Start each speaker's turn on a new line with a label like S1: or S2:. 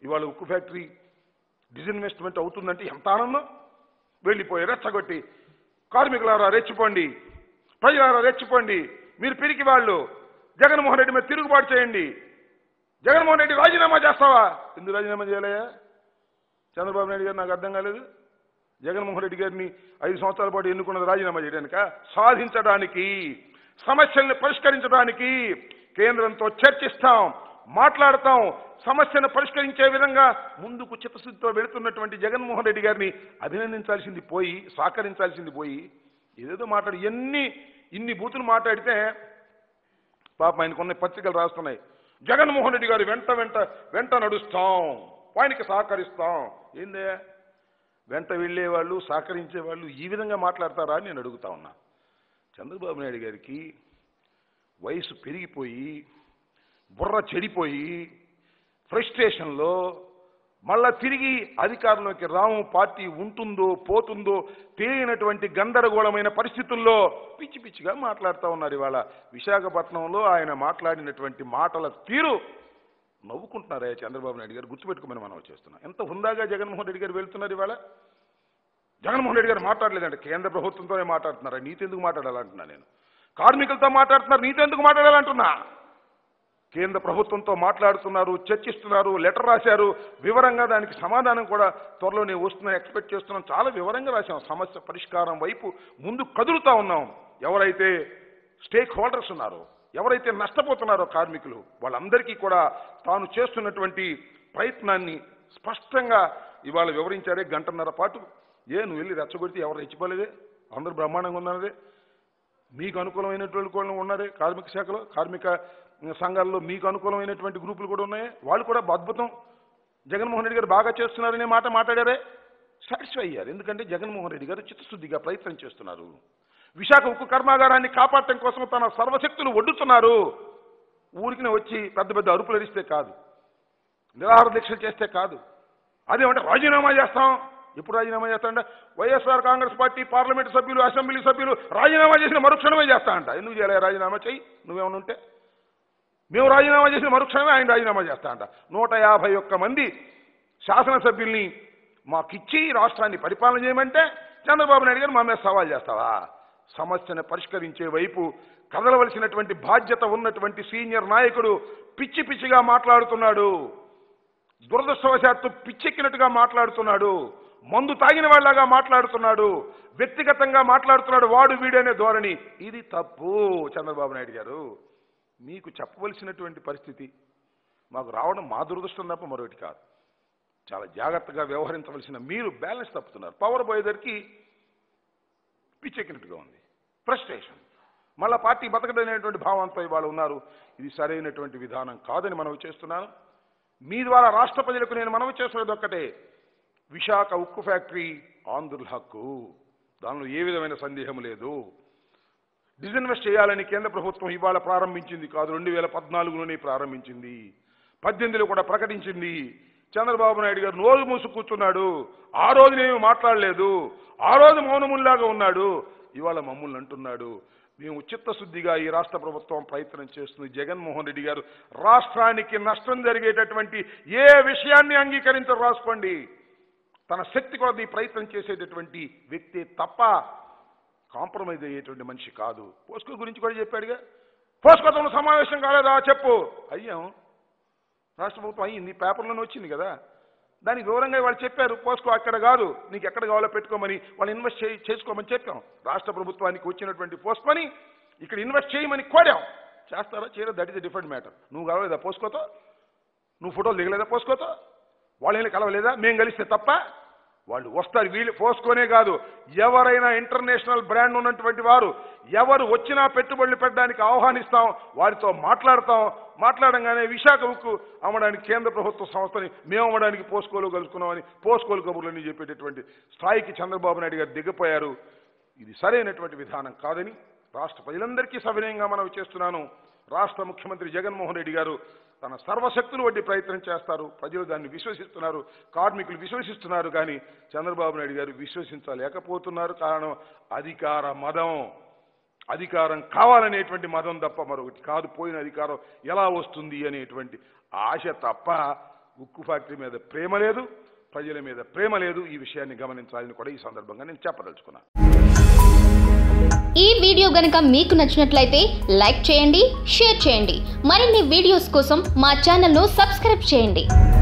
S1: ఇవాళ ఉక్కు factory disinvestment అవుతుందంటే ఎంత ఆనందం వెళ్ళిపోయి రెచ్చగొట్టి కార్మికులారా రెచ్చిపోండి ప్రజలారా రెచ్చిపోండి మీరు పిరికి వాళ్ళు జగన్మోహన్ రెడ్డి మీద తిరుగుబాటు చేయండి జగన్మోహన్ రెడ్డి రాజీనామా చేస్తావా ఎందుకు రాజీనామా చేయలేయా చంద్రబాబు నాయుడు గారు నాకు అర్థం కాలేదు జగన్మోహన్ రెడ్డి గారిని ఐదు సంవత్సరాల పాటు ఎన్నుకున్నది రాజీనామా చేయడానిక సాధించడానికి సమస్యల్ని పరిష్కరించడానికి కేంద్రంతో చర్చిస్తాం మాట్లాడతాం సమస్యను పరిష్కరించే విధంగా ముందుకు చిత్తశుద్ధితో వెళుతున్నటువంటి జగన్మోహన్ రెడ్డి గారిని అభినందించాల్సింది పోయి సహకరించాల్సింది పోయి ఏదేదో మాట్లాడి ఎన్ని ఇన్ని బూతులు మాట్లాడితే పాపం ఆయనకు ఉన్న పత్రికలు రాస్తున్నాయి జగన్మోహన్ రెడ్డి గారు వెంట వెంట వెంట నడుస్తాం ఆయనకి సహకరిస్తాం ఏందే వెంట వెళ్ళేవాళ్ళు సహకరించేవాళ్ళు ఈ విధంగా మాట్లాడతారా అని నేను అడుగుతా ఉన్నా చంద్రబాబు నాయుడు గారికి వయసు పెరిగిపోయి బుర్ర చెడిపోయి ఫ్రస్ట్రేషన్లో మళ్ళా తిరిగి అధికారంలోకి రాము పార్టీ ఉంటుందో పోతుందో తెలియనటువంటి గందరగోళమైన పరిస్థితుల్లో పిచ్చి పిచ్చిగా మాట్లాడుతూ ఉన్నారు ఇవాళ విశాఖపట్నంలో ఆయన మాట్లాడినటువంటి మాటల తీరు నవ్వుకుంటున్నారే చంద్రబాబు నాయుడు గారు గుర్తుపెట్టుకోమని మనం చేస్తున్నాం ఎంత హుందాగా జగన్మోహన్ రెడ్డి గారు వెళ్తున్నారు ఇవాళ జగన్మోహన్ రెడ్డి గారు మాట్లాడలేదంటే కేంద్ర ప్రభుత్వంతోనే మాట్లాడుతున్నారా నీతో ఎందుకు మాట్లాడాలంటున్నా నేను కార్మికులతో మాట్లాడుతున్నారు నీతో ఎందుకు మాట్లాడాలంటున్నా కేంద్ర ప్రభుత్వంతో మాట్లాడుతున్నారు చర్చిస్తున్నారు లెటర్ రాశారు వివరంగా దానికి సమాధానం కూడా త్వరలోనే వస్తుందని ఎక్స్పెక్ట్ చేస్తున్నాం చాలా వివరంగా రాశాం సమస్య పరిష్కారం వైపు ముందు కదులుతా ఉన్నాం ఎవరైతే స్టేక్ హోల్డర్స్ ఉన్నారో ఎవరైతే నష్టపోతున్నారో కార్మికులు వాళ్ళందరికీ కూడా తాను చేస్తున్నటువంటి ప్రయత్నాన్ని స్పష్టంగా ఇవాళ వివరించారే గంటన్నర పాటు ఏ నువ్వు వెళ్ళి రెచ్చగొడితే ఎవరు రెచ్చిపోలేదే అందరూ బ్రహ్మాండంగా ఉన్నారే మీకు అనుకూలమైనటువంటి కూడా ఉన్నారే కార్మిక శాఖలో కార్మిక సంఘాల్లో మీకు అనుకూలమైనటువంటి గ్రూపులు కూడా ఉన్నాయి వాళ్ళు కూడా అద్భుతం జగన్మోహన్ రెడ్డి గారు బాగా చేస్తున్నారనే మాట మాట్లాడారే సాటిస్ఫై అయ్యారు ఎందుకంటే జగన్మోహన్ రెడ్డి గారు చిత్తశుద్ధిగా ప్రయత్నం చేస్తున్నారు విశాఖ ఉక్కు కర్మాగారాన్ని కాపాడటం కోసం తన సర్వశక్తులు ఒడ్డుతున్నారు ఊరికి వచ్చి పెద్ద పెద్ద అరుపులు ఎరిస్తే కాదు నిరాహార దీక్ష చేస్తే కాదు అదేమంటే రాజీనామా చేస్తాం ఎప్పుడు రాజీనామా చేస్తాంట వైఎస్ఆర్ కాంగ్రెస్ పార్టీ పార్లమెంట్ సభ్యులు అసెంబ్లీ సభ్యులు రాజీనామా చేసిన మరుక్షణమే చేస్తా అంట ఎందుకు చేయలే రాజీనామా చెయ్యి నువ్వేమన్నా ఉంటే మేము రాజీనామా చేసిన మరుక్షణమే ఆయన రాజీనామా చేస్తా అంట నూట యాభై ఒక్క మంది శాసనసభ్యుల్ని మాకిచ్చి రాష్ట్రాన్ని పరిపాలన చేయమంటే చంద్రబాబు నాయుడు గారు మా మీద సవాల్ చేస్తావా సమస్యను పరిష్కరించే వైపు కదలవలసినటువంటి బాధ్యత ఉన్నటువంటి సీనియర్ నాయకుడు పిచ్చి పిచ్చిగా మాట్లాడుతున్నాడు దురదృష్టవశాత్తు పిచ్చెక్కినట్టుగా మాట్లాడుతున్నాడు మందు తాగిన వాళ్ళగా మాట్లాడుతున్నాడు వ్యక్తిగతంగా మాట్లాడుతున్నాడు వాడు వీడనే ధోరణి ఇది తప్పు చంద్రబాబు నాయుడు గారు మీకు చెప్పవలసినటువంటి పరిస్థితి మాకు రావడం మా దురదృష్టం తప్ప మరొకటి కాదు చాలా జాగ్రత్తగా వ్యవహరించవలసిన మీరు బ్యాలెన్స్ తప్పుతున్నారు పవర్ పోయేదరికి పిచ్చెక్కినట్టుగా ఉంది ఫ్రస్ట్రేషన్ మళ్ళా పార్టీ బతకడనేటువంటి భావంతో ఇవాళ ఉన్నారు ఇది సరైనటువంటి విధానం కాదని మనవి చేస్తున్నాను మీ ద్వారా రాష్ట్ర ప్రజలకు నేను మనవి చేస్తున్నది ఒక్కటే విశాఖ ఉక్కు ఫ్యాక్టరీ ఆంధ్రుల హక్కు దానిలో ఏ విధమైన సందేహం లేదు డిజిన్వెస్ట్ చేయాలని కేంద్ర ప్రభుత్వం ఇవాళ ప్రారంభించింది కాదు రెండు వేల పద్నాలుగులోనే ప్రారంభించింది పద్దెనిమిదిలో కూడా ప్రకటించింది చంద్రబాబు నాయుడు గారు నోరు మూసు కూర్చున్నాడు ఆ రోజునేమి మాట్లాడలేదు ఆ రోజు మౌనముల్లాగా ఉన్నాడు ఇవాళ మమ్మల్ని అంటున్నాడు మేము చిత్తశుద్ధిగా ఈ రాష్ట్ర ప్రభుత్వం ప్రయత్నం చేస్తుంది జగన్మోహన్ రెడ్డి గారు రాష్ట్రానికి నష్టం జరిగేటటువంటి ఏ విషయాన్ని అంగీకరించరు రాసుకోండి తన శక్తి కొలది ప్రయత్నం చేసేటటువంటి వ్యక్తి తప్ప కాంప్రమైజ్ అయ్యేటువంటి మనిషి కాదు పోస్కో గురించి కూడా చెప్పాడుగా పోస్కోతో సమావేశం కాలేదా చెప్పు అయ్యాం రాష్ట్ర ప్రభుత్వం అయ్యింది పేపర్లోనే వచ్చింది కదా దానికి వివరంగా వాళ్ళు చెప్పారు పోస్కో అక్కడ కాదు నీకు ఎక్కడ కావాలో పెట్టుకోమని వాళ్ళు ఇన్వెస్ట్ చేయి చేసుకోమని చెప్పాం రాష్ట్ర ప్రభుత్వానికి వచ్చినటువంటి పోస్కోని ఇక్కడ ఇన్వెస్ట్ చేయమని కోరాం చేస్తారా చేయరా దట్ ఇస్ డిఫరెంట్ మ్యాటర్ నువ్వు కలవలేదా పోస్కోతో నువ్వు ఫోటోలు దిగలేదా పోస్కోతో వాళ్ళని కలవలేదా మేము కలిస్తే తప్ప వాళ్ళు వస్తారు వీళ్ళు పోస్కోనే కాదు ఎవరైనా ఇంటర్నేషనల్ బ్రాండ్ ఉన్నటువంటి వారు ఎవరు వచ్చినా పెట్టుబడులు పెట్టడానికి ఆహ్వానిస్తాం వారితో మాట్లాడతాం మాట్లాడంగానే విశాఖ ఉక్కు అమ్మడానికి కేంద్ర ప్రభుత్వ సంస్థని మేము అమ్మడానికి పోస్కోలు కలుసుకున్నామని పోస్కోలు కబుర్లని చెప్పేటటువంటి స్థాయికి చంద్రబాబు నాయుడు గారు దిగపోయారు ఇది సరైనటువంటి విధానం కాదని రాష్ట్ర ప్రజలందరికీ సవినయంగా మనవి చేస్తున్నాను రాష్ట్ర ముఖ్యమంత్రి జగన్మోహన్ రెడ్డి గారు తన సర్వశక్తులు వడ్డీ ప్రయత్నం చేస్తారు ప్రజలు దాన్ని విశ్వసిస్తున్నారు కార్మికులు విశ్వసిస్తున్నారు కానీ చంద్రబాబు నాయుడు గారు విశ్వసించలేకపోతున్నారు కారణం అధికార మదం అధికారం కావాలనేటువంటి మదం తప్ప మరొకటి కాదు పోయిన అధికారం ఎలా వస్తుంది అనేటువంటి ఆశ తప్ప ఉక్కు ఫ్యాక్టరీ మీద ప్రేమ లేదు ప్రజల మీద ప్రేమ లేదు ఈ విషయాన్ని గమనించాలని కూడా ఈ సందర్భంగా నేను చెప్పదలుచుకున్నాను
S2: ఈ వీడియో గనుక మీకు నచ్చినట్లయితే లైక్ చేయండి షేర్ చేయండి మరిన్ని వీడియోస్ కోసం మా ఛానల్ను సబ్స్క్రైబ్ చేయండి